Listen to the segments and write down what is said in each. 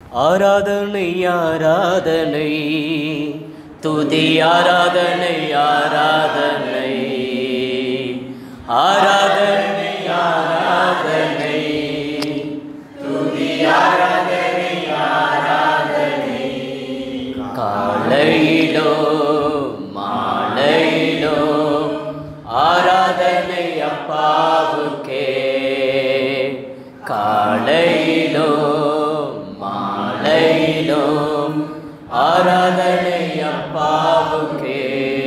ஆராதனை ஆராதனை துதி ஆராதனை ஆராதனை ஆராதனை ஆராதனை துதி ஆராதனை ஆராதனை காலையிலோ மாலையிலோ ஆராதனை அப்பாவுக்கே காலையிலோ மாலையிலோ ஆராதனை அப்பாவுக்கே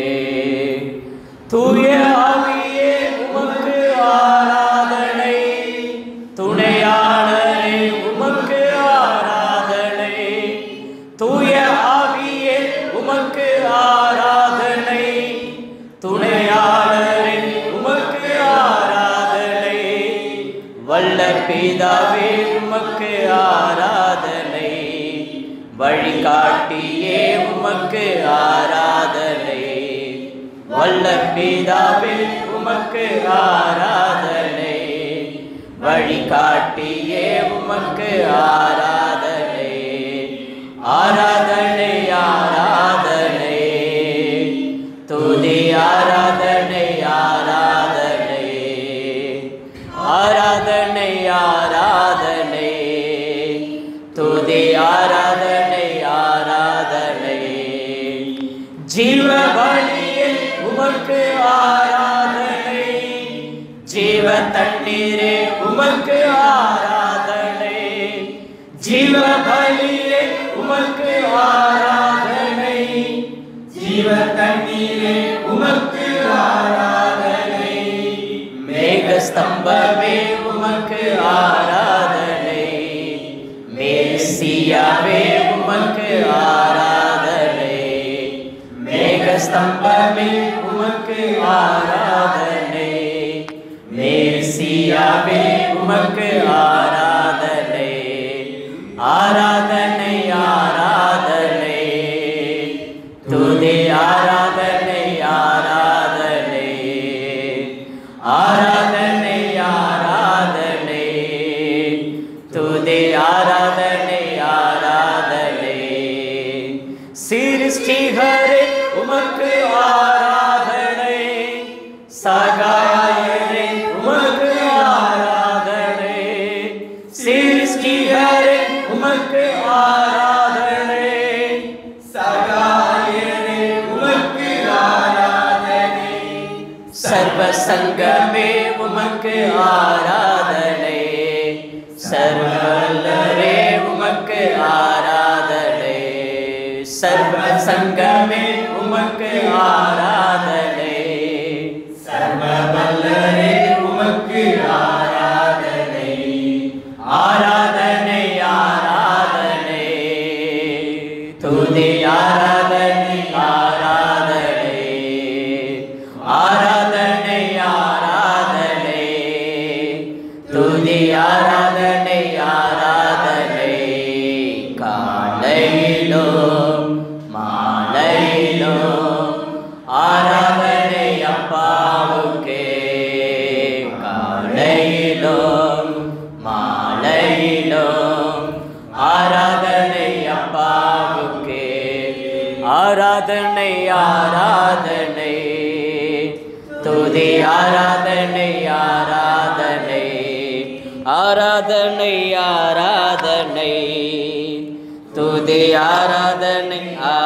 தூய ஆவியே உமக்கு ஆராதனை துணையாளரே உமக்கு ஆராதனை தூய ஆவியே உமக்கு ஆராதனை துணையாளரே உமக்கு ஆராதனை வல்ல பிதாவே உமக்கு ஆராதனை வழிகாட்டியே உமக்கு ஆராதனை வல்ல பிதாவே உமக்கு ஆராதனை வழிகாட்டியே உமக்கு ஆராதனை ஆராதனை ஆராதனை துதி ஆராதனை ஆராதனை ஆராதனை ஆராதனை துதி ஆராதனை ஆராதனை ஜீவ பலியில் உமக்கு ஆராதனை ஜீவ தண்ணீரே உமக்கு ஆராதனை ஜீவ பலியே உமக்கு ஆராதனை ஜீவ தண்ணீரே உமக்கு ஆராதனை மேக ஸ்தம்பமே உமக்கு ஆராதனை மேசியாவே உமக்கு ஆராதனை மேக ஸ்தம்பமே உமக்கு ஆராதனை மேசியாவே உமக்கு ஆராதனை ஆராதனை ஆராதனை துதி ஆராதனை ஆராதனை ஆராதனை ஆராதனை துதி ஆராதனை ஆராதனை சிருஷ்டிகரே உமக்கு ஆராதனை சகாயரே உமக்கு ஆராதனை சிருஷ்டிகரே உமக்கு ஆராதனை சகாயரே உமக்கு ஆராதனை சர்வ சங்கமே உமக்கு ஆராதனை சர்வல்லரே உமக்கு ஆராதனை சர்வ சங்கமே உமக்கு ஆராதனை சர்வவல்லரே உமக்கு ஆராதனை ஆராதனை ஆராதனை துதி ஆராதனை ஆராதனை ஆராதனை ஆராதனை துதி ஆராதனை ஆராதனை காலையிலோ மாலையிலோ ஆராதனை அப்பாவுக்கே காலையிலோ மாலையிலோ ஆராதனை அப்பாவுக்கே ஆராதனை ஆராதனை துதி ஆராதனை ஆராதனை ஆராதனை ஆராதனை துதி ஆராதனை